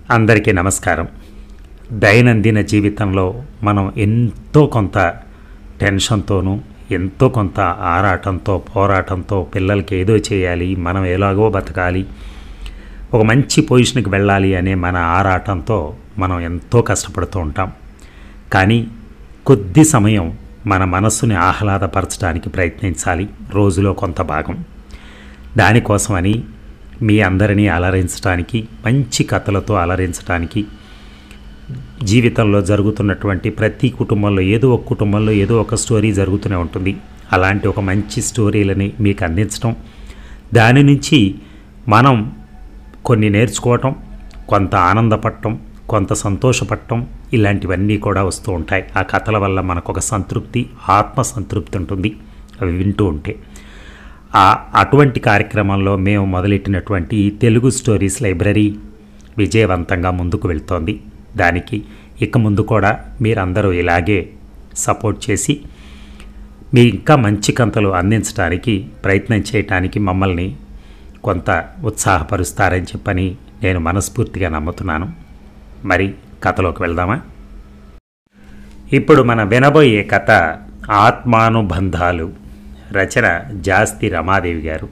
అందరికీ నమస్కారం దైనందిన జీవితంలో మనం ఎంతో కొంత టెన్షన్తోనూ ఎంతో కొంత ఆరాటంతో పోరాటంతో పిల్లలకి ఏదో చేయాలి మనం ఎలాగో బతకాలి ఒక మంచి పొజిషన్కి వెళ్ళాలి అనే మన ఆరాటంతో మనం ఎంతో కష్టపడుతూ ఉంటాం కానీ కొద్ది సమయం మన మనస్సుని ఆహ్లాదపరచడానికి ప్రయత్నించాలి రోజులో కొంత భాగం దానికోసమని మీ అందరినీ అలరించడానికి మంచి కథలతో అలరించడానికి జీవితంలో జరుగుతున్నటువంటి ప్రతి కుటుంబంలో ఏదో ఒక కుటుంబంలో ఏదో ఒక స్టోరీ జరుగుతూనే ఉంటుంది అలాంటి ఒక మంచి స్టోరీలని మీకు అందించడం దాని నుంచి మనం కొన్ని నేర్చుకోవటం కొంత ఆనందపడటం కొంత సంతోషపడటం ఇలాంటివన్నీ కూడా వస్తూ ఉంటాయి ఆ కథల వల్ల మనకు ఒక సంతృప్తి ఆత్మ సంతృప్తి ఉంటుంది అవి వింటూ ఉంటే ఆ అటువంటి కార్యక్రమంలో మేము మొదలెట్టినటువంటి తెలుగు స్టోరీస్ లైబ్రరీ విజయవంతంగా ముందుకు వెళ్తోంది దానికి ఇక ముందు కూడా మీరందరూ ఇలాగే సపోర్ట్ చేసి మీ ఇంకా మంచి కంతలు అందించడానికి ప్రయత్నం చేయటానికి మమ్మల్ని కొంత ఉత్సాహపరుస్తారని చెప్పని నేను మనస్ఫూర్తిగా నమ్ముతున్నాను మరి కథలోకి వెళ్దామా ఇప్పుడు మన వినబోయే కథ ఆత్మానుబంధాలు రచన జాస్తి రమాదేవి గారు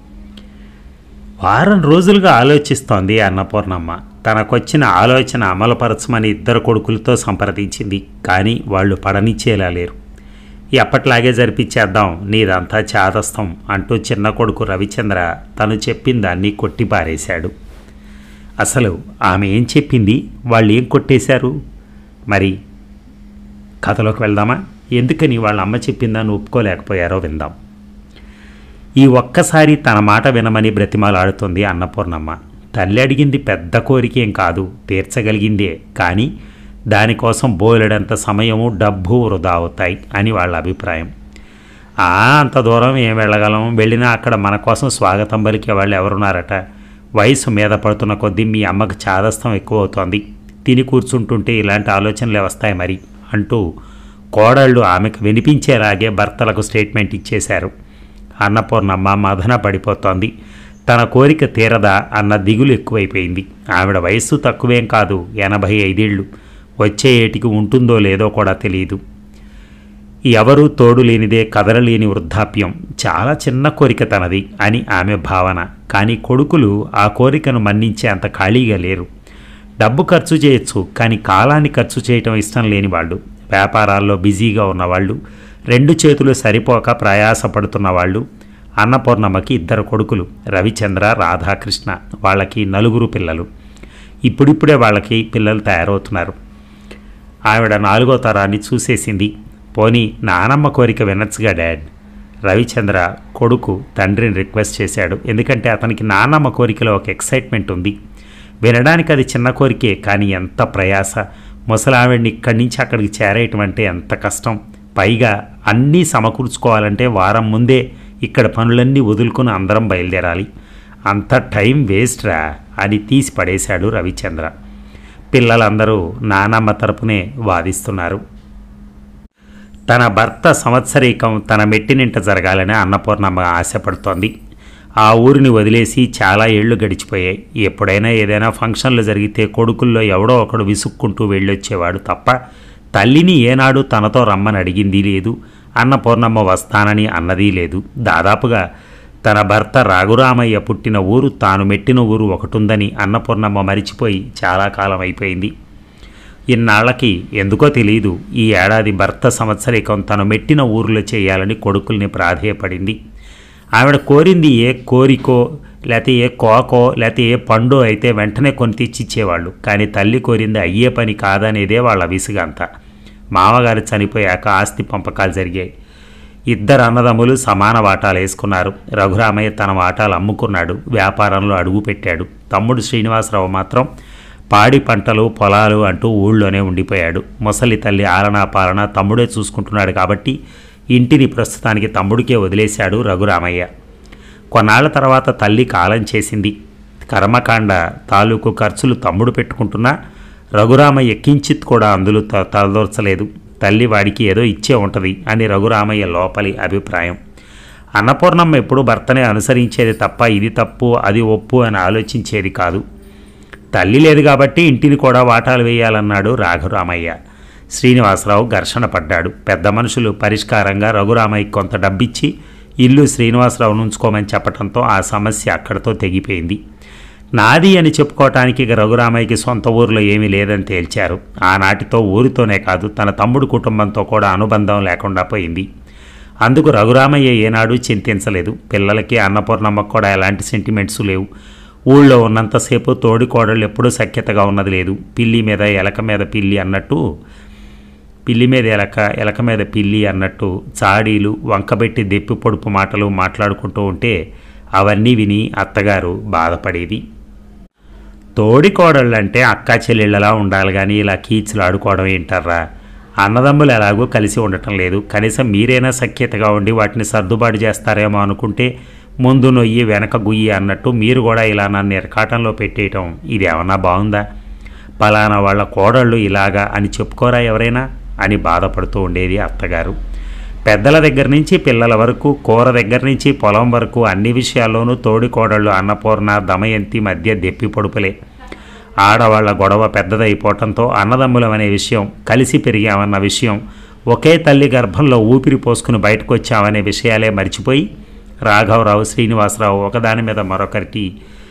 వారం రోజులుగా ఆలోచిస్తోంది అన్నపూర్ణమ్మ తనకొచ్చిన ఆలోచన అమలుపరచమని ఇద్దరు కొడుకులతో సంప్రదించింది కానీ వాళ్ళు పడనిచ్చేలా లేరు ఎప్పట్లాగే జరిపించేద్దాం నీదంతా చాదస్తం అంటూ చిన్న కొడుకు రవిచంద్ర తను చెప్పిన దాన్ని కొట్టిపారేశాడు అసలు ఆమె ఏం చెప్పింది వాళ్ళు ఏం కొట్టేశారు మరి కథలోకి వెళ్దామా ఎందుకని వాళ్ళ అమ్మ చెప్పిందని ఒప్పుకోలేకపోయారో విందాం ఈ ఒక్కసారి తన మాట వినమని బ్రతిమాలాడుతుంది అన్నపూర్ణమ్మ తల్లి అడిగింది పెద్ద కోరికేం కాదు తీర్చగలిగిందే కానీ దానికోసం బోలెడంత సమయము డబ్బు వృధా అవుతాయి అని వాళ్ళ అభిప్రాయం ఆ అంత దూరం ఏం వెళ్ళగలం వెళ్ళినా అక్కడ మన కోసం స్వాగతం పలికే వాళ్ళు ఎవరున్నారట వయసు మీద పడుతున్న కొద్దీ మీ అమ్మకు చాదస్తం ఎక్కువ అవుతోంది తిని కూర్చుంటుంటే ఇలాంటి ఆలోచనలే వస్తాయి మరి అంటూ కోడళ్ళు ఆమెకు వినిపించేలాగే భర్తలకు స్టేట్మెంట్ ఇచ్చేశారు అన్నపూర్ణమ్మ మదన పడిపోతోంది తన కోరిక తీరదా అన్న దిగులు ఎక్కువైపోయింది ఆవిడ వయస్సు తక్కువేం కాదు ఎనభై ఐదేళ్ళు వచ్చే ఏటికి ఉంటుందో లేదో కూడా తెలియదు ఎవరూ తోడు లేనిదే కదలలేని వృద్ధాప్యం చాలా చిన్న కోరిక తనది అని ఆమె భావన కానీ కొడుకులు ఆ కోరికను మన్నించే అంత ఖాళీగా లేరు డబ్బు ఖర్చు చేయొచ్చు కానీ కాలాన్ని ఖర్చు చేయటం ఇష్టం లేని వాళ్ళు వ్యాపారాల్లో బిజీగా ఉన్నవాళ్ళు రెండు చేతులు సరిపోక ప్రయాసపడుతున్న వాళ్ళు అన్నపూర్ణమ్మకి ఇద్దరు కొడుకులు రవిచంద్ర రాధాకృష్ణ వాళ్ళకి నలుగురు పిల్లలు ఇప్పుడిప్పుడే వాళ్ళకి పిల్లలు తయారవుతున్నారు ఆవిడ నాలుగో తరాన్ని చూసేసింది పోనీ నానమ్మ కోరిక వినొచ్చుగా డాడ్ రవిచంద్ర కొడుకు తండ్రిని రిక్వెస్ట్ చేశాడు ఎందుకంటే అతనికి నానమ్మ కోరికలో ఒక ఎక్సైట్మెంట్ ఉంది వినడానికి అది చిన్న కోరికే కానీ ఎంత ప్రయాస ముసలావిడిని ఇక్కడి నుంచి అక్కడికి చేరేయటం అంటే ఎంత కష్టం పైగా అన్నీ సమకూర్చుకోవాలంటే వారం ముందే ఇక్కడ పనులన్నీ వదులుకుని అందరం బయలుదేరాలి అంత టైం వేస్ట్ రా అని తీసి పడేశాడు రవిచంద్ర పిల్లలందరూ నానమ్మ తరపునే వాదిస్తున్నారు తన భర్త సంవత్సరీకం తన మెట్టినింట జరగాలని అన్నపూర్ణమ్మ ఆశపడుతోంది ఆ ఊరిని వదిలేసి చాలా ఏళ్లు గడిచిపోయాయి ఎప్పుడైనా ఏదైనా ఫంక్షన్లు జరిగితే కొడుకుల్లో ఎవడో ఒకడు విసుక్కుంటూ వెళ్ళొచ్చేవాడు తప్ప తల్లిని ఏనాడు తనతో రమ్మని అడిగింది లేదు అన్నపూర్ణమ్మ వస్తానని అన్నదీ లేదు దాదాపుగా తన భర్త రాఘురామయ్య పుట్టిన ఊరు తాను మెట్టిన ఊరు ఒకటుందని అన్నపూర్ణమ్మ మరిచిపోయి చాలా కాలం అయిపోయింది ఇన్నాళ్లకి ఎందుకో తెలియదు ఈ ఏడాది భర్త సంవత్సరికం తను మెట్టిన ఊరిలో చేయాలని కొడుకుల్ని ప్రాధేయపడింది ఆవిడ కోరింది ఏ కోరికో లేకపోతే ఏ కోకో లేకపోతే ఏ పండో అయితే వెంటనే కొని తెచ్చిచ్చేవాళ్ళు కానీ తల్లి కోరింది అయ్యే పని కాదనేదే వాళ్ళ విసుగంతా మామగారు చనిపోయాక ఆస్తి పంపకాలు జరిగాయి ఇద్దరు అన్నదమ్ములు సమాన వాటాలు వేసుకున్నారు రఘురామయ్య తన వాటాలు అమ్ముకున్నాడు వ్యాపారంలో అడుగుపెట్టాడు తమ్ముడు శ్రీనివాసరావు మాత్రం పాడి పంటలు పొలాలు అంటూ ఊళ్ళోనే ఉండిపోయాడు ముసలి తల్లి ఆలనా పాలన తమ్ముడే చూసుకుంటున్నాడు కాబట్టి ఇంటిని ప్రస్తుతానికి తమ్ముడికే వదిలేశాడు రఘురామయ్య కొన్నాళ్ల తర్వాత తల్లి కాలం చేసింది కర్మకాండ తాలూకు ఖర్చులు తమ్ముడు పెట్టుకుంటున్నా రఘురామయ్య కించిత్ కూడా అందులో త- తలదూర్చలేదు తల్లి వాడికి ఏదో ఇచ్చే ఉంటుంది అని రఘురామయ్య లోపలి అభిప్రాయం అన్నపూర్ణమ్మ ఎప్పుడూ భర్తనే అనుసరించేది తప్ప ఇది తప్పు అది ఒప్పు అని ఆలోచించేది కాదు తల్లి లేదు కాబట్టి ఇంటిని కూడా వాటాలు వేయాలన్నాడు రాఘురామయ్య శ్రీనివాసరావు ఘర్షణ పడ్డాడు పెద్ద మనుషులు పరిష్కారంగా రఘురామయ్య కొంత డబ్బిచ్చి ఇల్లు శ్రీనివాసరావు ఉంచుకోమని చెప్పడంతో ఆ సమస్య అక్కడితో తెగిపోయింది నాది అని చెప్పుకోవటానికి ఇక రఘురామయ్యకి సొంత ఊరిలో ఏమీ లేదని తేల్చారు ఆనాటితో ఊరితోనే కాదు తన తమ్ముడు కుటుంబంతో కూడా అనుబంధం లేకుండా పోయింది అందుకు రఘురామయ్య ఏనాడు చింతించలేదు పిల్లలకి అన్నపూర్ణమ్మకు కూడా ఎలాంటి సెంటిమెంట్స్ లేవు ఊళ్ళో ఉన్నంతసేపు తోడి కోడళ్ళు ఎప్పుడూ సఖ్యతగా ఉన్నది లేదు పిల్లి మీద ఎలక మీద పిల్లి అన్నట్టు పిల్లి మీద ఎలక ఎలక మీద పిల్లి అన్నట్టు చాడీలు వంకబెట్టి దెప్పి పొడుపు మాటలు మాట్లాడుకుంటూ ఉంటే అవన్నీ విని అత్తగారు బాధపడేది తోడి కోడళ్ళంటే అక్కా చెల్లెళ్ళలా ఉండాలి కానీ ఇలా కీచులు ఆడుకోవడం ఏంటర్రా అన్నదమ్ములు ఎలాగో కలిసి ఉండటం లేదు కనీసం మీరైనా సఖ్యతగా ఉండి వాటిని సర్దుబాటు చేస్తారేమో అనుకుంటే ముందు నొయ్యి వెనక గుయ్యి అన్నట్టు మీరు కూడా ఇలా నన్ను ఎరకాటంలో పెట్టేయటం ఇది ఏమన్నా బాగుందా పలానా వాళ్ళ కోడళ్ళు ఇలాగా అని చెప్పుకోరా ఎవరైనా అని బాధపడుతూ ఉండేది అత్తగారు పెద్దల దగ్గర నుంచి పిల్లల వరకు కూర దగ్గర నుంచి పొలం వరకు అన్ని విషయాల్లోనూ తోడి కోడళ్ళు అన్నపూర్ణ దమయంతి మధ్య దెప్పి పొడుపులే ఆడవాళ్ల గొడవ పెద్దదైపోవటంతో అన్నదమ్ములం అనే విషయం కలిసి పెరిగామన్న విషయం ఒకే తల్లి గర్భంలో ఊపిరి పోసుకుని బయటకు వచ్చామనే విషయాలే మర్చిపోయి రాఘవరావు శ్రీనివాసరావు ఒకదాని మీద మరొకరికి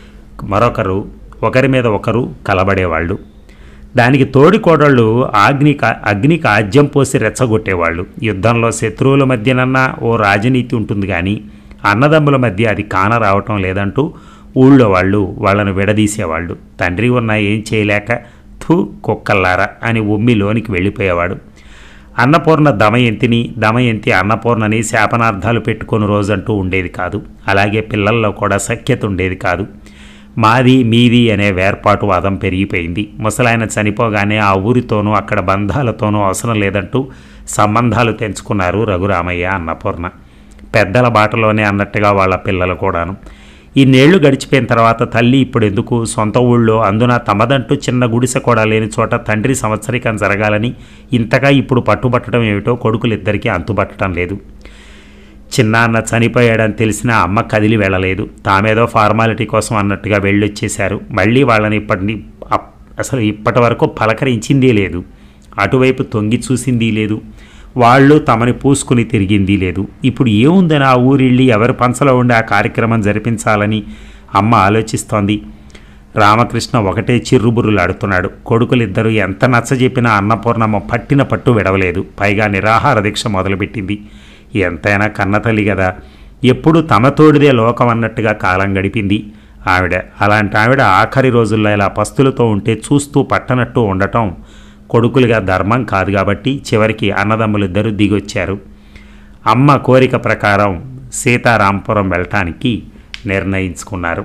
మరొకరు ఒకరి మీద ఒకరు కలబడేవాళ్ళు దానికి తోడి కోడళ్ళు అగ్ని అగ్నికి ఆజ్యం పోసి రెచ్చగొట్టేవాళ్ళు యుద్ధంలో శత్రువుల మధ్యనన్నా ఓ రాజనీతి ఉంటుంది కానీ అన్నదమ్ముల మధ్య అది కాన రావటం లేదంటూ ఊళ్ళో వాళ్ళు వాళ్ళను విడదీసేవాళ్ళు తండ్రి ఉన్న ఏం చేయలేక థూ కుక్కల్లారా అని ఉమ్మి లోనికి వెళ్ళిపోయేవాడు అన్నపూర్ణ దమయంతిని దమయంతి అన్నపూర్ణని శాపనార్థాలు పెట్టుకుని రోజంటూ ఉండేది కాదు అలాగే పిల్లల్లో కూడా సఖ్యత ఉండేది కాదు మాది మీది అనే వేర్పాటు వాదం పెరిగిపోయింది ముసలాయన చనిపోగానే ఆ ఊరితోనూ అక్కడ బంధాలతోనూ అవసరం లేదంటూ సంబంధాలు తెంచుకున్నారు రఘురామయ్య అన్నపూర్ణ పెద్దల బాటలోనే అన్నట్టుగా వాళ్ళ పిల్లలు కూడాను ఇన్నేళ్లు గడిచిపోయిన తర్వాత తల్లి ఇప్పుడు ఎందుకు సొంత ఊళ్ళో అందున తమదంటూ చిన్న గుడిసె కూడా లేని చోట తండ్రి సంవత్సరికం జరగాలని ఇంతగా ఇప్పుడు పట్టుబట్టడం ఏమిటో కొడుకులిద్దరికీ అంతుబట్టడం లేదు చిన్నాన్న చనిపోయాడని తెలిసిన అమ్మ కదిలి వెళ్ళలేదు తామేదో ఫార్మాలిటీ కోసం అన్నట్టుగా వెళ్ళొచ్చేశారు మళ్ళీ వాళ్ళని ఇప్పటి అప్- అసలు ఇప్పటి వరకు పలకరించింది లేదు అటువైపు తొంగి చూసింది లేదు వాళ్ళు తమని పూసుకుని తిరిగింది లేదు ఇప్పుడు ఏముందని ఆ ఊరిళ్ళి ఎవరి పంచలో ఉండి ఆ కార్యక్రమం జరిపించాలని అమ్మ ఆలోచిస్తోంది రామకృష్ణ ఒకటే చిర్రుబుర్రులాడుతున్నాడు కొడుకులిద్దరూ ఎంత నచ్చజెప్పినా అన్నపూర్ణమ్మ పట్టిన పట్టు విడవలేదు పైగా నిరాహార దీక్ష మొదలుపెట్టింది ఎంతైనా కన్నతల్లి కదా ఎప్పుడు తమ తోడిదే లోకం అన్నట్టుగా కాలం గడిపింది ఆవిడ అలాంటి ఆవిడ ఆఖరి రోజుల్లో ఇలా పస్తులతో ఉంటే చూస్తూ పట్టనట్టు ఉండటం కొడుకులుగా ధర్మం కాదు కాబట్టి చివరికి అన్నదమ్ములిద్దరూ దిగొచ్చారు అమ్మ కోరిక ప్రకారం సీతారాంపురం వెళ్ళటానికి నిర్ణయించుకున్నారు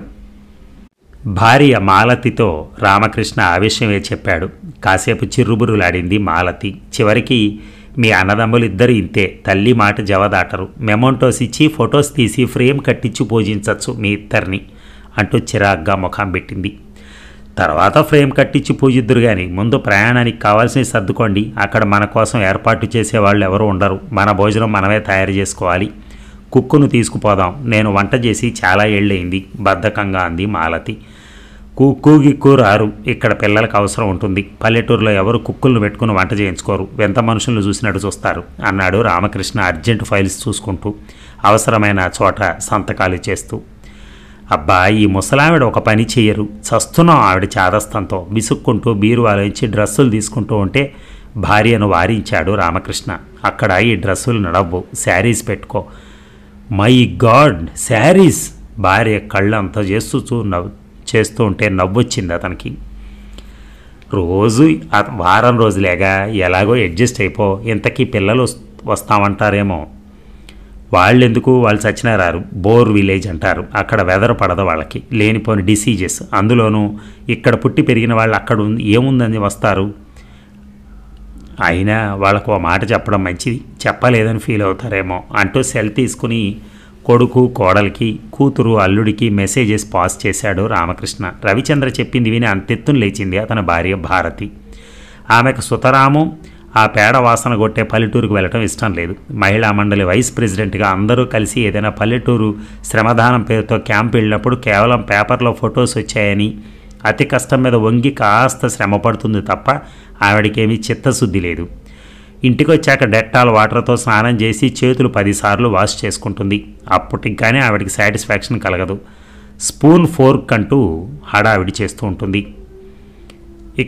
భార్య మాలతితో రామకృష్ణ ఆ విషయమే చెప్పాడు కాసేపు చిర్రుబురులాడింది మాలతి చివరికి మీ అన్నదమ్ములు ఇద్దరు ఇంతే తల్లి మాట జవదాటరు మెమోంటోస్ ఇచ్చి ఫొటోస్ తీసి ఫ్రేమ్ కట్టించి పూజించవచ్చు మీ ఇద్దరిని అంటూ చిరాగ్గా ముఖం పెట్టింది తర్వాత ఫ్రేమ్ కట్టించి పూజిద్దురు కానీ ముందు ప్రయాణానికి కావాల్సినవి సర్దుకోండి అక్కడ మన కోసం ఏర్పాటు చేసేవాళ్ళు ఎవరు ఉండరు మన భోజనం మనమే తయారు చేసుకోవాలి కుక్కును తీసుకుపోదాం నేను వంట చేసి చాలా ఏళ్ళయింది బద్ధకంగా అంది మాలతి కుక్కు గిక్కు రారు ఇక్కడ పిల్లలకు అవసరం ఉంటుంది పల్లెటూరులో ఎవరు కుక్కులను పెట్టుకుని వంట చేయించుకోరు ఎంత మనుషులను చూసినట్టు చూస్తారు అన్నాడు రామకృష్ణ అర్జెంట్ ఫైల్స్ చూసుకుంటూ అవసరమైన చోట సంతకాలు చేస్తూ అబ్బా ఈ ముసలావిడ ఒక పని చేయరు చస్తున్నాం ఆవిడ చాదస్తంతో విసుక్కుంటూ బీరువాలోంచి డ్రెస్సులు తీసుకుంటూ ఉంటే భార్యను వారించాడు రామకృష్ణ అక్కడ ఈ డ్రెస్సులు నడవ్వు శారీస్ పెట్టుకో మై గాడ్ శారీస్ భార్య కళ్ళంతా చేస్తూ చూ నవ్వు చేస్తూ ఉంటే నవ్వొచ్చింది అతనికి రోజు ఆ- వారం రోజులేగా ఎలాగో అడ్జస్ట్ అయిపో ఇంతకీ పిల్లలు వస్- వస్తామంటారేమో వాళ్ళు ఎందుకు వాళ్ళు చచ్చినా రారు బోర్ విలేజ్ అంటారు అక్కడ వెదర్ పడదు వాళ్ళకి లేనిపోని డిసీజెస్ అందులోనూ ఇక్కడ పుట్టి పెరిగిన వాళ్ళు అక్కడ ఉంది ఏముందని వస్తారు అయినా వాళ్ళకు ఓ మాట చెప్పడం మంచిది చెప్పలేదని ఫీల్ అవుతారేమో అంటూ సెల్ తీసుకుని కొడుకు కోడలికి కూతురు అల్లుడికి మెసేజెస్ పాస్ చేశాడు రామకృష్ణ రవిచంద్ర చెప్పింది విని అంతెత్తున లేచింది అతని భార్య భారతి ఆమెకు సుతరాము ఆ పేడ వాసన కొట్టే పల్లెటూరుకు వెళ్ళటం ఇష్టం లేదు మహిళా మండలి వైస్ ప్రెసిడెంట్గా అందరూ కలిసి ఏదైనా పల్లెటూరు శ్రమదానం పేరుతో క్యాంప్ వెళ్ళినప్పుడు కేవలం పేపర్లో ఫొటోస్ వచ్చాయని అతి కష్టం మీద వంగి కాస్త శ్రమ పడుతుంది తప్ప ఆవిడకేమీ చిత్తశుద్ధి లేదు ఇంటికి వచ్చాక డెట్టాల్ వాటర్తో స్నానం చేసి చేతులు పదిసార్లు వాష్ చేసుకుంటుంది అప్పటికి కానీ ఆవిడకి సాటిస్ఫాక్షన్ కలగదు స్పూన్ ఫోర్క్ అంటూ హడావిడి చేస్తూ ఉంటుంది ఇక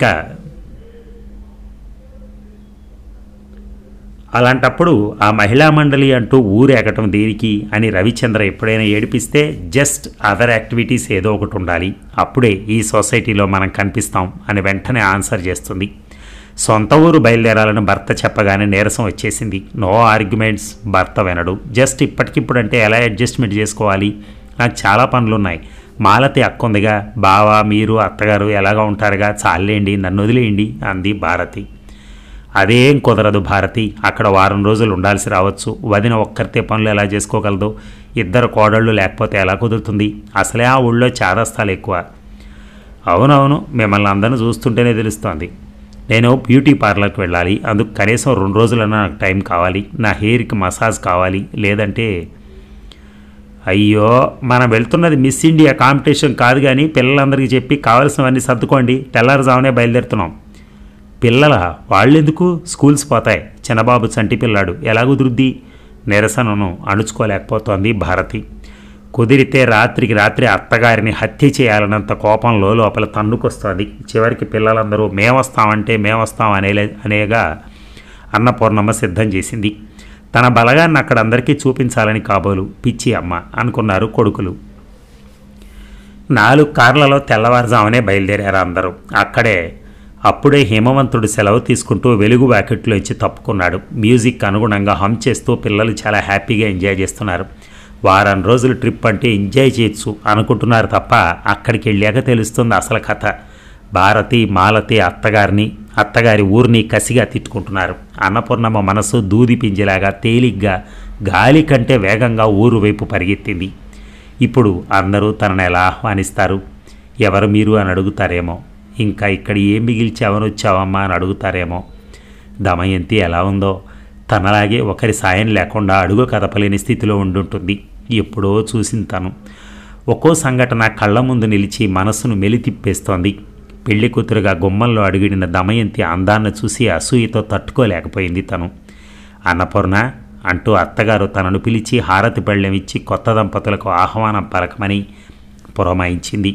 అలాంటప్పుడు ఆ మహిళా మండలి అంటూ ఊరేగటం దేనికి అని రవిచంద్ర ఎప్పుడైనా ఏడిపిస్తే జస్ట్ అదర్ యాక్టివిటీస్ ఏదో ఒకటి ఉండాలి అప్పుడే ఈ సొసైటీలో మనం కనిపిస్తాం అని వెంటనే ఆన్సర్ చేస్తుంది సొంత ఊరు బయలుదేరాలని భర్త చెప్పగానే నీరసం వచ్చేసింది నో ఆర్గ్యుమెంట్స్ భర్త వినడు జస్ట్ ఇప్పటికిప్పుడు అంటే ఎలా అడ్జస్ట్మెంట్ చేసుకోవాలి నాకు చాలా పనులున్నాయి మాలతి అక్కుందిగా బావ మీరు అత్తగారు ఎలాగా ఉంటారుగా చాలేండి నన్ను వదిలేయండి అంది భారతి అదేం కుదరదు భారతి అక్కడ వారం రోజులు ఉండాల్సి రావచ్చు వదిన ఒక్కరితే పనులు ఎలా చేసుకోగలదు ఇద్దరు కోడళ్ళు లేకపోతే ఎలా కుదురుతుంది అసలే ఆ ఊళ్ళో చాదస్తాలు ఎక్కువ అవునవును మిమ్మల్ని అందరిని చూస్తుంటేనే తెలుస్తోంది నేను బ్యూటీ పార్లర్కి వెళ్ళాలి అందుకు కనీసం రెండు రోజులన్నా నాకు టైం కావాలి నా హెయిర్కి మసాజ్ కావాలి లేదంటే అయ్యో మనం వెళ్తున్నది మిస్ ఇండియా కాంపిటీషన్ కాదు కానీ పిల్లలందరికీ చెప్పి కావాల్సినవన్నీ సర్దుకోండి తెల్లారుజామునే బయలుదేరుతున్నాం పిల్లల వాళ్ళెందుకు స్కూల్స్ పోతాయి చిన్నబాబు చంటి పిల్లాడు ఎలా కుదురుద్ది నిరసనను అణుచుకోలేకపోతోంది భారతి కుదిరితే రాత్రికి రాత్రి అత్తగారిని హత్య చేయాలన్నంత కోపంలో లోపల తన్నుకొస్తోంది చివరికి పిల్లలందరూ మేమొస్తామంటే మేమొస్తాం అనేలే అనేగా అన్నపూర్ణమ్మ సిద్ధం చేసింది తన బలగాన్ని అక్కడ అందరికీ చూపించాలని కాబోలు పిచ్చి అమ్మ అనుకున్నారు కొడుకులు నాలుగు కార్లలో తెల్లవారుజామునే బయలుదేరారు అందరూ అక్కడే అప్పుడే హేమవంతుడు సెలవు తీసుకుంటూ వెలుగు వ్యాకెట్లో ఇచ్చి తప్పుకున్నాడు మ్యూజిక్ అనుగుణంగా హమ్ చేస్తూ పిల్లలు చాలా హ్యాపీగా ఎంజాయ్ చేస్తున్నారు వారం రోజులు ట్రిప్ అంటే ఎంజాయ్ చేయొచ్చు అనుకుంటున్నారు తప్ప అక్కడికి వెళ్ళాక తెలుస్తుంది అసలు కథ భారతి మాలతి అత్తగారిని అత్తగారి ఊరిని కసిగా తిట్టుకుంటున్నారు అన్నపూర్ణమ్మ మనసు దూది పింజలాగా తేలిగ్గా గాలి కంటే వేగంగా ఊరు వైపు పరిగెత్తింది ఇప్పుడు అందరూ తనను ఎలా ఆహ్వానిస్తారు ఎవరు మీరు అని అడుగుతారేమో ఇంకా ఇక్కడ ఏం మిగిల్చి వచ్చావమ్మా అని అడుగుతారేమో దమయంతి ఎలా ఉందో తనలాగే ఒకరి సాయం లేకుండా అడుగు కదపలేని స్థితిలో ఉండుంటుంది ఎప్పుడో చూసింది తను ఒక్కో సంఘటన కళ్ళ ముందు నిలిచి మనస్సును మెలితిప్పేస్తోంది పెళ్లి కూతురుగా గుమ్మంలో అడుగిడిన దమయంతి అందాన్ని చూసి అసూయతో తట్టుకోలేకపోయింది తను అన్నపూర్ణ అంటూ అత్తగారు తనను పిలిచి హారతి పళ్ళెం ఇచ్చి కొత్త దంపతులకు ఆహ్వానం పలకమని పురమాయించింది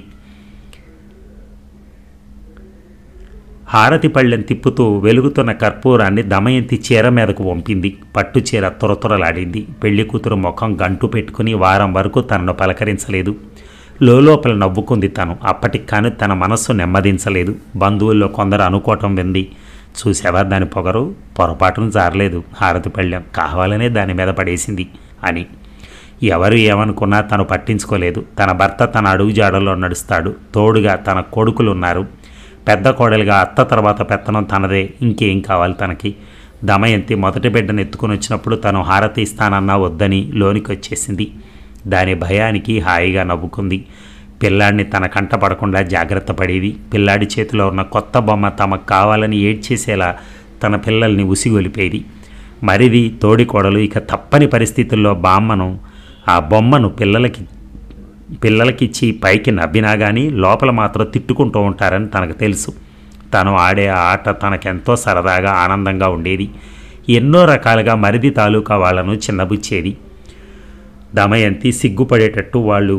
హారతి పళ్ళెం తిప్పుతూ వెలుగుతున్న కర్పూరాన్ని దమయంతి చీర మీదకు వంపింది పట్టు చీర తురతురలాడింది పెళ్లి కూతురు ముఖం గంటు పెట్టుకుని వారం వరకు తనను పలకరించలేదు లోపల నవ్వుకుంది తను అప్పటికి కానీ తన మనస్సు నెమ్మదించలేదు బంధువుల్లో కొందరు అనుకోవటం వింది చూసావా దాని పొగరు పొరపాటును జారలేదు హారతి పళ్ళెం కావాలనే దాని మీద పడేసింది అని ఎవరు ఏమనుకున్నా తను పట్టించుకోలేదు తన భర్త తన అడుగుజాడల్లో నడుస్తాడు తోడుగా తన కొడుకులు ఉన్నారు పెద్ద కోడలిగా అత్త తర్వాత పెత్తనం తనదే ఇంకేం కావాలి తనకి దమయంతి మొదటి బిడ్డను ఎత్తుకుని వచ్చినప్పుడు తను హారతి ఇస్తానన్నా వద్దని లోనికి వచ్చేసింది దాని భయానికి హాయిగా నవ్వుకుంది పిల్లాడిని తన కంట పడకుండా జాగ్రత్త పడేది పిల్లాడి చేతిలో ఉన్న కొత్త బొమ్మ తమకు కావాలని ఏడ్చేసేలా తన పిల్లల్ని ఉసిగొలిపేది మరిది తోడి కోడలు ఇక తప్పని పరిస్థితుల్లో బామ్మను ఆ బొమ్మను పిల్లలకి పిల్లలకిచ్చి పైకి నవ్వినా కానీ లోపల మాత్రం తిట్టుకుంటూ ఉంటారని తనకు తెలుసు తను ఆడే ఆ ఆట తనకెంతో సరదాగా ఆనందంగా ఉండేది ఎన్నో రకాలుగా మరిది తాలూకా వాళ్లను చిన్నబుచ్చేది దమయంతి సిగ్గుపడేటట్టు వాళ్ళు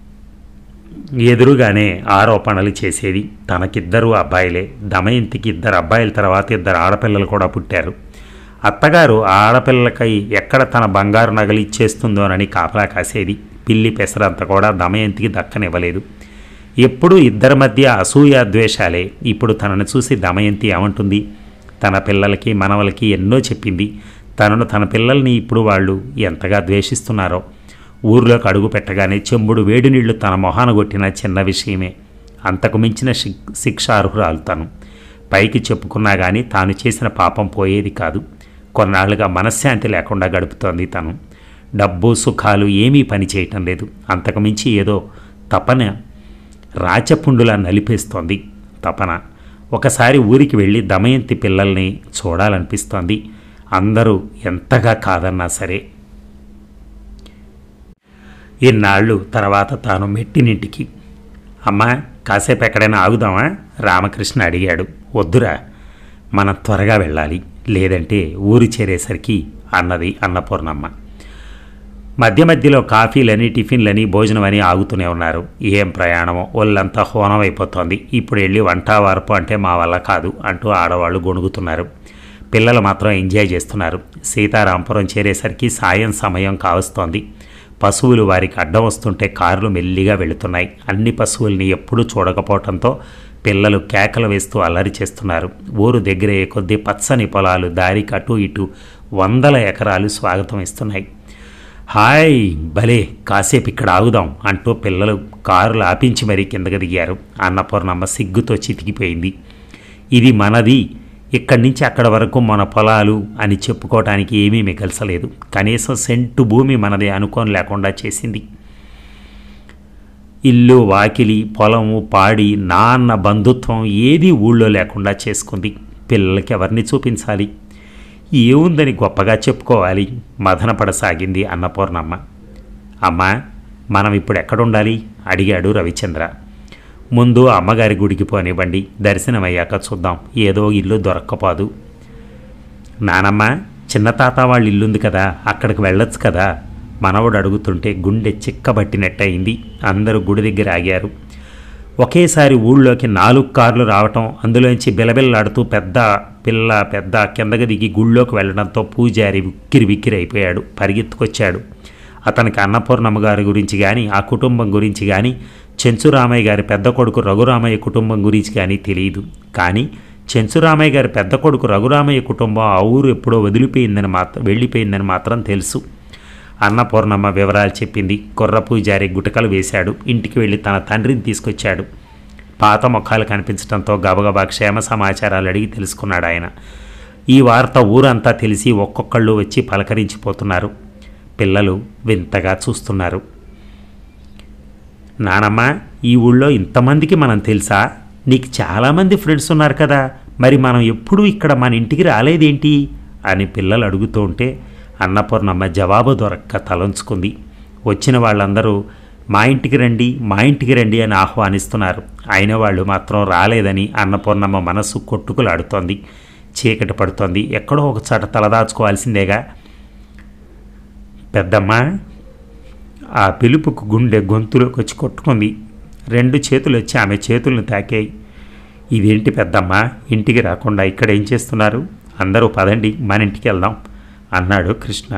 ఎదురుగానే ఆరోపణలు చేసేది తనకిద్దరు అబ్బాయిలే దమయంతికి ఇద్దరు అబ్బాయిల తర్వాత ఇద్దరు ఆడపిల్లలు కూడా పుట్టారు అత్తగారు ఆ ఆడపిల్లలకై ఎక్కడ తన బంగారు నగలు ఇచ్చేస్తుందోనని కాపలా కాసేది పిల్లి పెసరంత కూడా దమయంతికి దక్కనివ్వలేదు ఎప్పుడూ ఇద్దరి మధ్య అసూయ ద్వేషాలే ఇప్పుడు తనను చూసి దమయంతి ఏమంటుంది తన పిల్లలకి మనవలకి ఎన్నో చెప్పింది తనను తన పిల్లల్ని ఇప్పుడు వాళ్ళు ఎంతగా ద్వేషిస్తున్నారో ఊర్లోకి అడుగు పెట్టగానే చెంబుడు వేడి నీళ్లు తన మొహాన కొట్టిన చిన్న విషయమే అంతకు మించిన శిక్ శిక్ష అర్హురాలు తను పైకి చెప్పుకున్నా కానీ తాను చేసిన పాపం పోయేది కాదు కొన్నాళ్ళుగా మనశ్శాంతి లేకుండా గడుపుతోంది తను డబ్బు సుఖాలు ఏమీ పని చేయటం లేదు అంతకుమించి ఏదో తపన రాచపుండులా నలిపేస్తోంది తపన ఒకసారి ఊరికి వెళ్ళి దమయంతి పిల్లల్ని చూడాలనిపిస్తోంది అందరూ ఎంతగా కాదన్నా సరే ఇన్నాళ్ళు తర్వాత తాను మెట్టినింటికి అమ్మా కాసేపు ఎక్కడైనా ఆగుదామా రామకృష్ణ అడిగాడు వద్దురా మనం త్వరగా వెళ్ళాలి లేదంటే ఊరు చేరేసరికి అన్నది అన్నపూర్ణమ్మ మధ్య మధ్యలో కాఫీలని టిఫిన్లని భోజనమని ఆగుతూనే ఉన్నారు ఏం ప్రయాణమో ఒళ్ళంతా హోనం అయిపోతోంది ఇప్పుడు వెళ్ళి వంట వార్పు అంటే మా వల్ల కాదు అంటూ ఆడవాళ్ళు గొణుగుతున్నారు పిల్లలు మాత్రం ఎంజాయ్ చేస్తున్నారు సీతారాంపురం చేరేసరికి సాయం సమయం కావస్తోంది పశువులు వారికి అడ్డం వస్తుంటే కార్లు మెల్లిగా వెళుతున్నాయి అన్ని పశువుల్ని ఎప్పుడూ చూడకపోవడంతో పిల్లలు కేకలు వేస్తూ అల్లరి చేస్తున్నారు ఊరు దగ్గరే కొద్ది పచ్చని పొలాలు దారికి అటు ఇటు వందల ఎకరాలు స్వాగతం ఇస్తున్నాయి హాయ్ భలే కాసేపు ఇక్కడ ఆగుదాం అంటూ పిల్లలు కారులు ఆపించి మరీ కిందకి దిగారు అన్నపూర్ణమ్మ సిగ్గుతో చితికిపోయింది ఇది మనది ఇక్కడి నుంచి అక్కడ వరకు మన పొలాలు అని చెప్పుకోవటానికి ఏమీ మిగల్చలేదు కనీసం సెంటు భూమి మనది అనుకోని లేకుండా చేసింది ఇల్లు వాకిలి పొలము పాడి నాన్న బంధుత్వం ఏదీ ఊళ్ళో లేకుండా చేసుకుంది పిల్లలకి ఎవరిని చూపించాలి ఏముందని గొప్పగా చెప్పుకోవాలి మదనపడసాగింది అన్నపూర్ణమ్మ అమ్మా మనం ఇప్పుడు ఎక్కడుండాలి అడిగాడు రవిచంద్ర ముందు అమ్మగారి గుడికి పోనివ్వండి దర్శనమయ్యాక చూద్దాం ఏదో ఇల్లు దొరక్కపోదు నానమ్మ చిన్న తాత వాళ్ళ ఇల్లుంది కదా అక్కడికి వెళ్ళొచ్చు కదా మనవడు అడుగుతుంటే గుండె చిక్కబట్టినట్టయింది అందరూ గుడి దగ్గర ఆగారు ఒకేసారి ఊళ్ళోకి నాలుగు కార్లు రావటం అందులోంచి బిలబిల్లాడుతూ పెద్ద పిల్ల పెద్ద కిందకి దిగి గుళ్ళోకి వెళ్ళడంతో పూజారి విక్కిరి విక్కిరి అయిపోయాడు పరిగెత్తుకొచ్చాడు అతనికి అన్నపూర్ణమ్మ గారి గురించి కానీ ఆ కుటుంబం గురించి కానీ చెంచురామయ్య గారి పెద్ద కొడుకు రఘురామయ్య కుటుంబం గురించి కానీ తెలియదు కానీ చెంచురామయ్య గారి పెద్ద కొడుకు రఘురామయ్య కుటుంబం ఆ ఊరు ఎప్పుడో వదిలిపోయిందని మాత్రం వెళ్ళిపోయిందని మాత్రం తెలుసు అన్నపూర్ణమ్మ వివరాలు చెప్పింది కుర్ర పూజారి గుటకలు వేశాడు ఇంటికి వెళ్ళి తన తండ్రిని తీసుకొచ్చాడు పాత ముఖాలు కనిపించడంతో గబగబా క్షేమ సమాచారాలు అడిగి తెలుసుకున్నాడు ఆయన ఈ వార్త ఊరంతా తెలిసి ఒక్కొక్కళ్ళు వచ్చి పలకరించిపోతున్నారు పిల్లలు వింతగా చూస్తున్నారు నానమ్మ ఈ ఊళ్ళో ఇంతమందికి మనం తెలుసా నీకు చాలామంది ఫ్రెండ్స్ ఉన్నారు కదా మరి మనం ఎప్పుడూ ఇక్కడ మన ఇంటికి రాలేదేంటి అని పిల్లలు అడుగుతూ ఉంటే అన్నపూర్ణమ్మ జవాబు దొరక్క తలంచుకుంది వచ్చిన వాళ్ళందరూ మా ఇంటికి రండి మా ఇంటికి రండి అని ఆహ్వానిస్తున్నారు అయిన వాళ్ళు మాత్రం రాలేదని అన్నపూర్ణమ్మ మనసు కొట్టుకులాడుతోంది చీకటి పడుతోంది ఎక్కడో ఒక చోట తలదాచుకోవాల్సిందేగా పెద్దమ్మ ఆ పిలుపుకు గుండె గొంతులోకి వచ్చి కొట్టుకుంది రెండు చేతులు వచ్చి ఆమె చేతులను తాకాయి ఇదేంటి పెద్దమ్మ ఇంటికి రాకుండా ఇక్కడ ఏం చేస్తున్నారు అందరూ పదండి మన ఇంటికి వెళ్దాం అన్నాడు కృష్ణ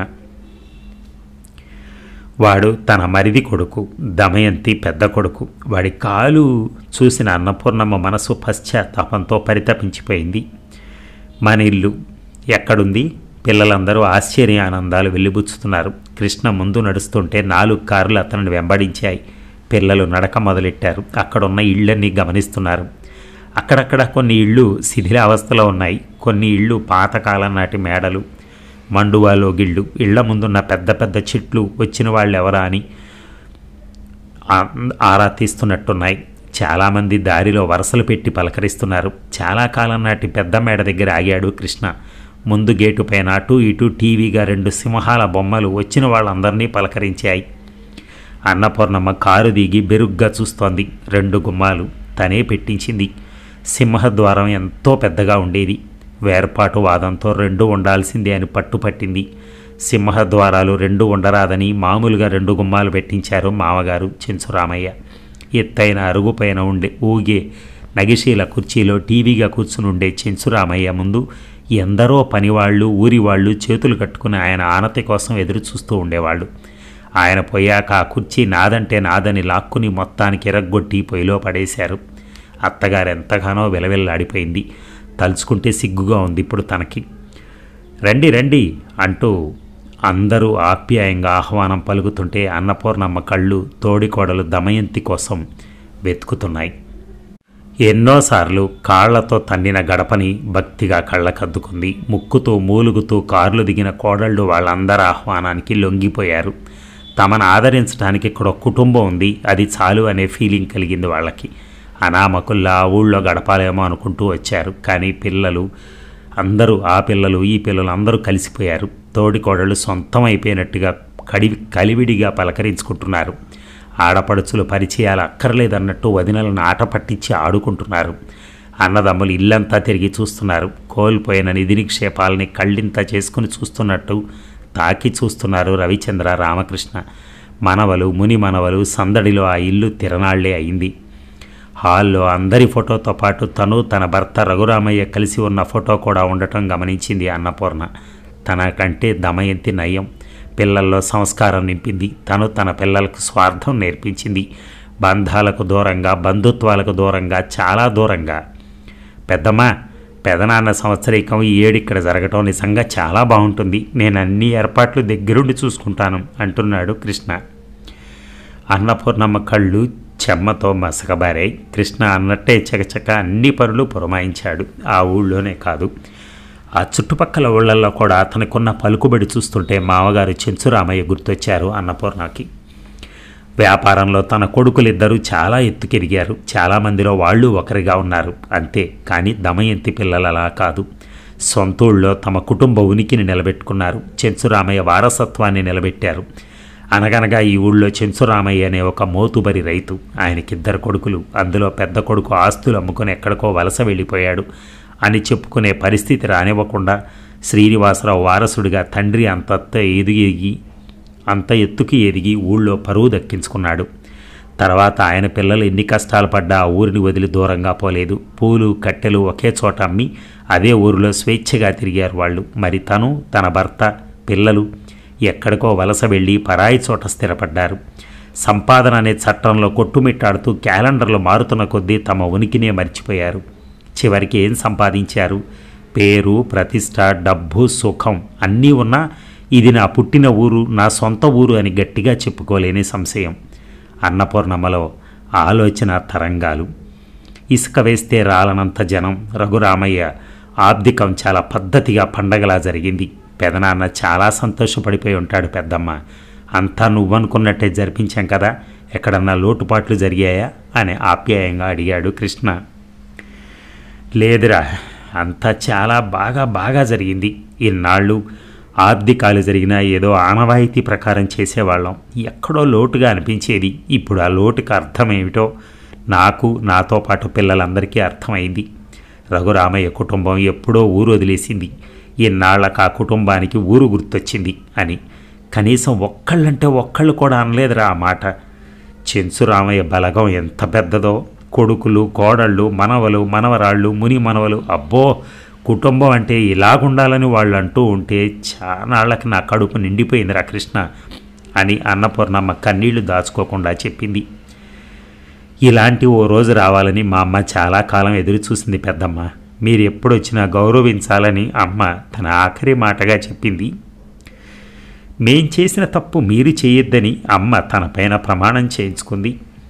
వాడు తన మరిది కొడుకు దమయంతి పెద్ద కొడుకు వాడి కాలు చూసిన అన్నపూర్ణమ్మ మనసు పశ్చాత్తాపంతో పరితపించిపోయింది మన ఇల్లు ఎక్కడుంది పిల్లలందరూ ఆశ్చర్య ఆనందాలు వెల్లిబుచ్చుతున్నారు కృష్ణ ముందు నడుస్తుంటే నాలుగు కార్లు అతనిని వెంబడించాయి పిల్లలు నడక మొదలెట్టారు అక్కడున్న ఇళ్ళన్నీ గమనిస్తున్నారు అక్కడక్కడ కొన్ని ఇళ్ళు శిథిలావస్థలో ఉన్నాయి కొన్ని ఇళ్ళు పాతకాలం నాటి మేడలు మండువాలో గిళ్ళు ఇళ్ల ముందున్న పెద్ద పెద్ద చెట్లు వచ్చిన వాళ్ళు ఎవరా అని ఆ- ఆరా తీస్తున్నట్టున్నాయి చాలామంది దారిలో వరసలు పెట్టి పలకరిస్తున్నారు చాలా కాలం నాటి పెద్ద మేడ దగ్గర ఆగాడు కృష్ణ ముందు గేటు పైన అటు ఇటు టీవీగా రెండు సింహాల బొమ్మలు వచ్చిన వాళ్ళందరినీ పలకరించాయి అన్నపూర్ణమ్మ కారు దిగి బెరుగ్గా చూస్తోంది రెండు గుమ్మాలు తనే పెట్టించింది సింహద్వారం ఎంతో పెద్దగా ఉండేది వేర్పాటు వాదంతో రెండు ఉండాల్సిందే అని పట్టుపట్టింది సింహద్వారాలు రెండు ఉండరాదని మామూలుగా రెండు గుమ్మాలు పెట్టించారు మామగారు చెంచురామయ్య ఎత్తైన అరుగుపైన ఉండే ఊగే నగిశీల కుర్చీలో టీవీగా కూర్చుని ఉండే చెంచురామయ్య ముందు ఎందరో పనివాళ్ళు ఊరి వాళ్ళు చేతులు కట్టుకుని ఆయన ఆనతి కోసం ఎదురు చూస్తూ ఉండేవాళ్ళు ఆయన పోయాక ఆ కుర్చీ నాదంటే నాదని లాక్కుని మొత్తానికి ఎరగ్గొట్టి పొయ్యిలో పడేశారు అత్తగారు ఎంతగానో విలవిల్లాడిపోయింది తలుచుకుంటే సిగ్గుగా ఉంది ఇప్పుడు తనకి రండి రండి అంటూ అందరూ ఆప్యాయంగా ఆహ్వానం పలుకుతుంటే అన్నపూర్ణమ్మ కళ్ళు తోడికోడలు దమయంతి కోసం వెతుకుతున్నాయి ఎన్నోసార్లు కాళ్లతో తన్నిన గడపని భక్తిగా కళ్ళకద్దుకుంది ముక్కుతూ మూలుగుతూ కార్లు దిగిన కోడళ్ళు వాళ్ళందరి ఆహ్వానానికి లొంగిపోయారు తమను ఆదరించడానికి ఇక్కడ ఒక కుటుంబం ఉంది అది చాలు అనే ఫీలింగ్ కలిగింది వాళ్ళకి అనామకుల్లా ఊళ్ళో గడపాలేమో అనుకుంటూ వచ్చారు కానీ పిల్లలు అందరూ ఆ పిల్లలు ఈ పిల్లలు అందరూ కలిసిపోయారు తోడి కోడళ్ళు సొంతం అయిపోయినట్టుగా కడి కలివిడిగా పలకరించుకుంటున్నారు ఆడపడుచులు పరిచయాలు అక్కర్లేదన్నట్టు వదినలను ఆట పట్టించి ఆడుకుంటున్నారు అన్నదమ్ములు ఇల్లంతా తిరిగి చూస్తున్నారు కోల్పోయిన నిధి నిక్షేపాలని కళ్ళింత చేసుకుని చూస్తున్నట్టు తాకి చూస్తున్నారు రవిచంద్ర రామకృష్ణ మనవలు ముని మనవలు సందడిలో ఆ ఇల్లు తిరణాళ్లే అయింది హాల్లో అందరి ఫోటోతో పాటు తను తన భర్త రఘురామయ్య కలిసి ఉన్న ఫోటో కూడా ఉండటం గమనించింది అన్నపూర్ణ తన కంటే దమయంతి నయం పిల్లల్లో సంస్కారం నింపింది తను తన పిల్లలకు స్వార్థం నేర్పించింది బంధాలకు దూరంగా బంధుత్వాలకు దూరంగా చాలా దూరంగా పెద్దమ్మ పెదనాన్న సంవత్సరీకం ఈ ఏడు ఇక్కడ జరగటం నిజంగా చాలా బాగుంటుంది నేను అన్ని ఏర్పాట్లు దగ్గరుండి చూసుకుంటాను అంటున్నాడు కృష్ణ అన్నపూర్ణమ్మ కళ్ళు చెమ్మతో మసకబారాయి కృష్ణ అన్నట్టే చకచక అన్ని పనులు పురమాయించాడు ఆ ఊళ్ళోనే కాదు ఆ చుట్టుపక్కల ఊళ్ళల్లో కూడా అతనికున్న పలుకుబడి చూస్తుంటే మామగారు చెంచురామయ్య గుర్తొచ్చారు అన్నపూర్ణకి వ్యాపారంలో తన కొడుకులిద్దరూ చాలా ఎత్తుకెదిగారు చాలామందిలో వాళ్ళు ఒకరిగా ఉన్నారు అంతే కానీ దమయంతి పిల్లలు అలా కాదు సొంతూళ్ళలో తమ కుటుంబ ఉనికిని నిలబెట్టుకున్నారు చెంచురామయ్య వారసత్వాన్ని నిలబెట్టారు అనగనగా ఈ ఊళ్ళో చెంచురామయ్య అనే ఒక మోతుబరి రైతు ఆయనకిద్దరు కొడుకులు అందులో పెద్ద కొడుకు ఆస్తులు అమ్ముకొని ఎక్కడికో వలస వెళ్ళిపోయాడు అని చెప్పుకునే పరిస్థితి రానివ్వకుండా శ్రీనివాసరావు వారసుడిగా తండ్రి అంతత్త ఎదిగి అంత ఎత్తుకి ఎదిగి ఊళ్ళో పరువు దక్కించుకున్నాడు తర్వాత ఆయన పిల్లలు ఎన్ని కష్టాలు పడ్డా ఆ ఊరిని వదిలి దూరంగా పోలేదు పూలు కట్టెలు ఒకే చోట అమ్మి అదే ఊరిలో స్వేచ్ఛగా తిరిగారు వాళ్ళు మరి తను తన భర్త పిల్లలు ఎక్కడికో వలస వెళ్ళి పరాయి చోట స్థిరపడ్డారు సంపాదన అనే చట్టంలో కొట్టుమిట్టాడుతూ క్యాలెండర్లు మారుతున్న కొద్దీ తమ ఉనికినే మర్చిపోయారు చివరికి ఏం సంపాదించారు పేరు ప్రతిష్ట డబ్బు సుఖం అన్నీ ఉన్నా ఇది నా పుట్టిన ఊరు నా సొంత ఊరు అని గట్టిగా చెప్పుకోలేని సంశయం అన్నపూర్ణమ్మలో ఆలోచన తరంగాలు ఇసుక వేస్తే రాలనంత జనం రఘురామయ్య ఆబ్దికం చాలా పద్ధతిగా పండగలా జరిగింది పెదనాన్న చాలా సంతోషపడిపోయి ఉంటాడు పెద్దమ్మ అంతా నువ్వనుకున్నట్టే జరిపించాం కదా ఎక్కడన్నా లోటుపాట్లు జరిగాయా అని ఆప్యాయంగా అడిగాడు కృష్ణ లేదురా అంతా చాలా బాగా బాగా జరిగింది ఇన్నాళ్ళు ఆర్థికాలు జరిగినా ఏదో ఆనవాయితీ ప్రకారం చేసేవాళ్ళం ఎక్కడో లోటుగా అనిపించేది ఇప్పుడు ఆ లోటుకి అర్థమేమిటో నాకు నాతో పాటు పిల్లలందరికీ అర్థమైంది రఘురామయ్య కుటుంబం ఎప్పుడో ఊరు వదిలేసింది ఇన్నాళ్ళకు ఆ కుటుంబానికి ఊరు గుర్తొచ్చింది అని కనీసం ఒక్కళ్ళంటే ఒక్కళ్ళు కూడా అనలేదురా ఆ మాట చెంచు రామయ్య బలగం ఎంత పెద్దదో కొడుకులు కోడళ్ళు మనవలు మనవరాళ్ళు ముని మనవలు అబ్బో కుటుంబం అంటే ఇలాగుండాలని వాళ్ళు అంటూ ఉంటే చానాళ్ళకి నా కడుపు నిండిపోయిందిరా కృష్ణ అని అన్నపూర్ణమ్మ కన్నీళ్లు దాచుకోకుండా చెప్పింది ఇలాంటి ఓ రోజు రావాలని మా అమ్మ చాలా కాలం ఎదురు చూసింది పెద్దమ్మ మీరు ఎప్పుడొచ్చినా గౌరవించాలని అమ్మ తన ఆఖరి మాటగా చెప్పింది మేం చేసిన తప్పు మీరు చేయొద్దని అమ్మ తన పైన ప్రమాణం చేయించుకుంది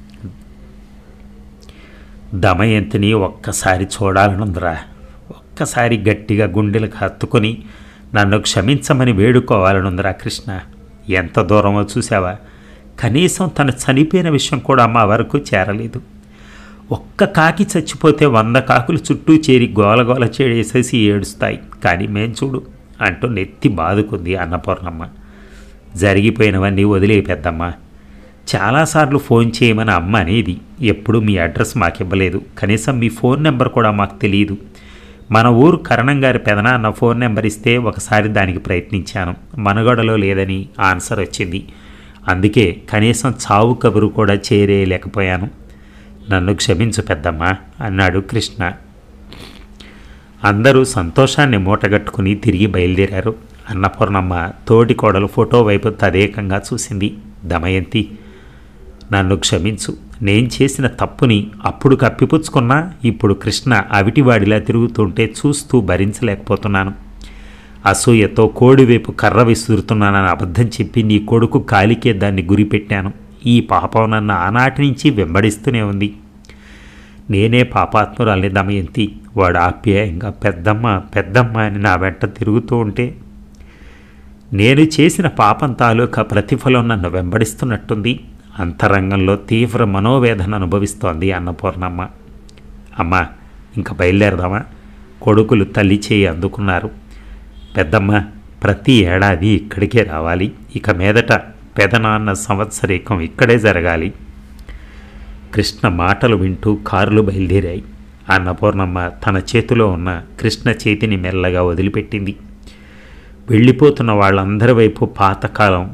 దమయంతిని ఒక్కసారి చూడాలనుందిరా ఒక్కసారి గట్టిగా గుండెలకు హత్తుకొని నన్ను క్షమించమని వేడుకోవాలనుందిరా కృష్ణ ఎంత దూరమో చూసావా కనీసం తను చనిపోయిన విషయం కూడా అమ్మ వరకు చేరలేదు ఒక్క కాకి చచ్చిపోతే వంద కాకులు చుట్టూ చేరి గోలగోల చేసేసి ఏడుస్తాయి కానీ మేం చూడు అంటూ నెత్తి బాదుకుంది అన్నపూర్ణమ్మ జరిగిపోయినవన్నీ వదిలే పెద్దమ్మ చాలాసార్లు ఫోన్ చేయమని అమ్మ అనేది ఎప్పుడు మీ అడ్రస్ మాకు ఇవ్వలేదు కనీసం మీ ఫోన్ నెంబర్ కూడా మాకు తెలియదు మన ఊరు కరణం గారి పెదనాన్న ఫోన్ నెంబర్ ఇస్తే ఒకసారి దానికి ప్రయత్నించాను మనుగడలో లేదని ఆన్సర్ వచ్చింది అందుకే కనీసం చావు కబురు కూడా చేరేయలేకపోయాను నన్ను క్షమించు పెద్దమ్మ అన్నాడు కృష్ణ అందరూ సంతోషాన్ని మూటగట్టుకుని తిరిగి బయలుదేరారు అన్నపూర్ణమ్మ తోటి కోడలు ఫోటో వైపు తదేకంగా చూసింది దమయంతి నన్ను క్షమించు నేను చేసిన తప్పుని అప్పుడు కప్పిపుచ్చుకున్నా ఇప్పుడు కృష్ణ అవిటివాడిలా తిరుగుతుంటే చూస్తూ భరించలేకపోతున్నాను అసూయతో కోడివైపు కర్ర విసురుతున్నానని అబద్ధం చెప్పి నీ కొడుకు కాలికే దాన్ని గురిపెట్టాను ఈ పాపం నన్ను ఆనాటి నుంచి వెంబడిస్తూనే ఉంది నేనే పాపాత్మురాల్ని దమయంతి వాడు ఆప్యాయంగా పెద్దమ్మ పెద్దమ్మ అని నా వెంట తిరుగుతూ ఉంటే నేను చేసిన పాపం తాలూకా ప్రతిఫలం నన్ను వెంబడిస్తున్నట్టుంది అంతరంగంలో తీవ్ర మనోవేదన అనుభవిస్తోంది అన్నపూర్ణమ్మ అమ్మ ఇంకా బయలుదేరదామా కొడుకులు తల్లి చేయి అందుకున్నారు పెద్దమ్మ ప్రతి ఏడాది ఇక్కడికే రావాలి ఇక మీదట పెదనాన్న సంవత్సరీకం ఇక్కడే జరగాలి కృష్ణ మాటలు వింటూ కారులు బయలుదేరాయి అన్నపూర్ణమ్మ తన చేతిలో ఉన్న కృష్ణ చేతిని మెల్లగా వదిలిపెట్టింది వెళ్ళిపోతున్న వాళ్ళందరి వైపు పాతకాలం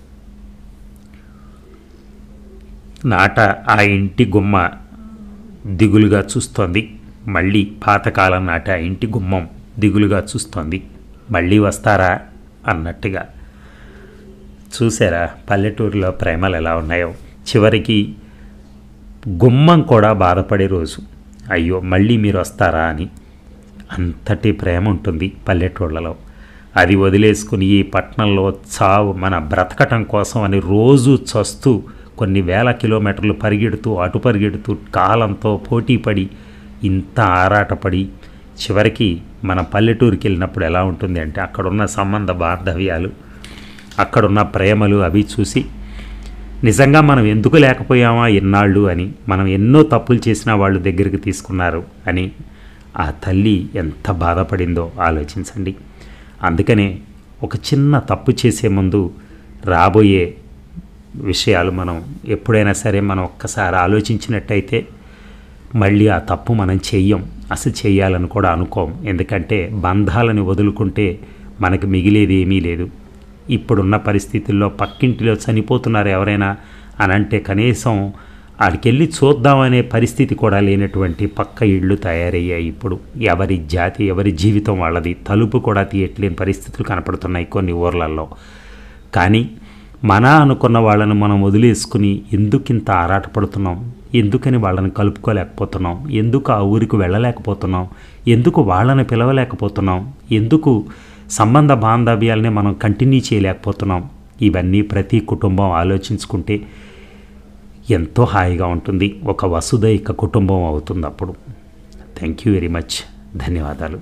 నాట ఆ ఇంటి గుమ్మ దిగులుగా చూస్తోంది మళ్ళీ పాతకాలం నాటి ఆ ఇంటి గుమ్మం దిగులుగా చూస్తోంది మళ్ళీ వస్తారా అన్నట్టుగా చూసారా పల్లెటూరులో ప్రేమలు ఎలా ఉన్నాయో చివరికి గుమ్మం కూడా బాధపడే రోజు అయ్యో మళ్ళీ మీరు వస్తారా అని అంతటి ప్రేమ ఉంటుంది పల్లెటూళ్ళలో అది వదిలేసుకుని ఈ పట్టణంలో చావు మన బ్రతకటం కోసం అని రోజు చస్తూ కొన్ని వేల కిలోమీటర్లు పరిగెడుతూ అటు పరిగెడుతూ కాలంతో పోటీపడి ఇంత ఆరాటపడి చివరికి మన పల్లెటూరుకి వెళ్ళినప్పుడు ఎలా ఉంటుంది అంటే అక్కడున్న సంబంధ బాంధవ్యాలు అక్కడున్న ప్రేమలు అవి చూసి నిజంగా మనం ఎందుకు లేకపోయామా ఎన్నాళ్ళు అని మనం ఎన్నో తప్పులు చేసినా వాళ్ళు దగ్గరికి తీసుకున్నారు అని ఆ తల్లి ఎంత బాధపడిందో ఆలోచించండి అందుకనే ఒక చిన్న తప్పు చేసే ముందు రాబోయే విషయాలు మనం ఎప్పుడైనా సరే మనం ఒక్కసారి ఆలోచించినట్టయితే మళ్ళీ ఆ తప్పు మనం చెయ్యం అసలు చెయ్యాలని కూడా అనుకోం ఎందుకంటే బంధాలను వదులుకుంటే మనకు మిగిలేది ఏమీ లేదు ఇప్పుడున్న పరిస్థితుల్లో పక్కింటిలో చనిపోతున్నారు ఎవరైనా అని అంటే కనీసం ఆడికెళ్ళి చూద్దామనే పరిస్థితి కూడా లేనటువంటి పక్క ఇళ్ళు తయారయ్యాయి ఇప్పుడు ఎవరి జాతి ఎవరి జీవితం వాళ్ళది తలుపు కూడా తీయట్లేని పరిస్థితులు కనపడుతున్నాయి కొన్ని ఊర్లలో కానీ మన అనుకున్న వాళ్ళని మనం వదిలేసుకుని ఎందుకింత ఆరాటపడుతున్నాం ఎందుకని వాళ్ళని కలుపుకోలేకపోతున్నాం ఎందుకు ఆ ఊరికి వెళ్ళలేకపోతున్నాం ఎందుకు వాళ్ళని పిలవలేకపోతున్నాం ఎందుకు సంబంధ బాంధవ్యాలని మనం కంటిన్యూ చేయలేకపోతున్నాం ఇవన్నీ ప్రతి కుటుంబం ఆలోచించుకుంటే ఎంతో హాయిగా ఉంటుంది ఒక వసుదైక కుటుంబం అవుతుంది అప్పుడు థ్యాంక్ యూ వెరీ మచ్ ధన్యవాదాలు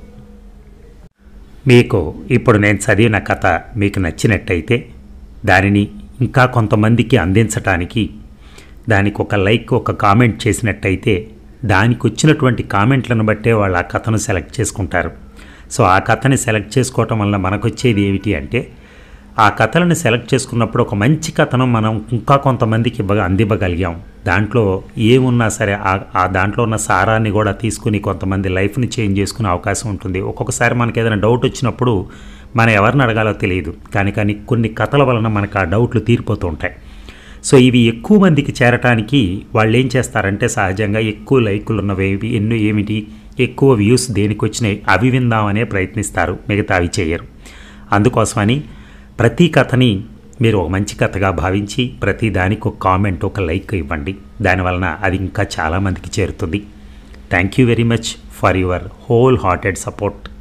మీకు ఇప్పుడు నేను చదివిన కథ మీకు నచ్చినట్టయితే దానిని ఇంకా కొంతమందికి అందించటానికి దానికి ఒక లైక్ ఒక కామెంట్ చేసినట్టయితే దానికి వచ్చినటువంటి కామెంట్లను బట్టే వాళ్ళు ఆ కథను సెలెక్ట్ చేసుకుంటారు సో ఆ కథని సెలెక్ట్ చేసుకోవటం వల్ల మనకు వచ్చేది ఏమిటి అంటే ఆ కథలను సెలెక్ట్ చేసుకున్నప్పుడు ఒక మంచి కథను మనం ఇంకా కొంతమందికి ఇవ్వగా అందివ్వగలిగాం దాంట్లో ఏమున్నా సరే ఆ- ఆ దాంట్లో ఉన్న సారాన్ని కూడా తీసుకుని కొంతమంది లైఫ్ని చేంజ్ చేసుకునే అవకాశం ఉంటుంది ఒక్కొక్కసారి మనకి ఏదైనా డౌట్ వచ్చినప్పుడు మనం ఎవరిని అడగాలో తెలియదు కానీ కానీ కొన్ని కథల వలన మనకు ఆ డౌట్లు తీరిపోతూ ఉంటాయి సో ఇవి ఎక్కువ మందికి చేరటానికి వాళ్ళు ఏం చేస్తారంటే సహజంగా ఎక్కువ లైకులు ఉన్నవి ఏవి- ఎన్నో ఏమిటి ఎక్కువ వ్యూస్ దేనికి వచ్చినాయి అవి విందామనే ప్రయత్నిస్తారు మిగతా అవి చేయరు అందుకోసమని ప్రతి కథని మీరు ఒక మంచి కథగా భావించి ప్రతి దానికి ఒక కామెంట్ ఒక లైక్ ఇవ్వండి దానివలన అది ఇంకా చాలామందికి చేరుతుంది thank you very much for your wholehearted support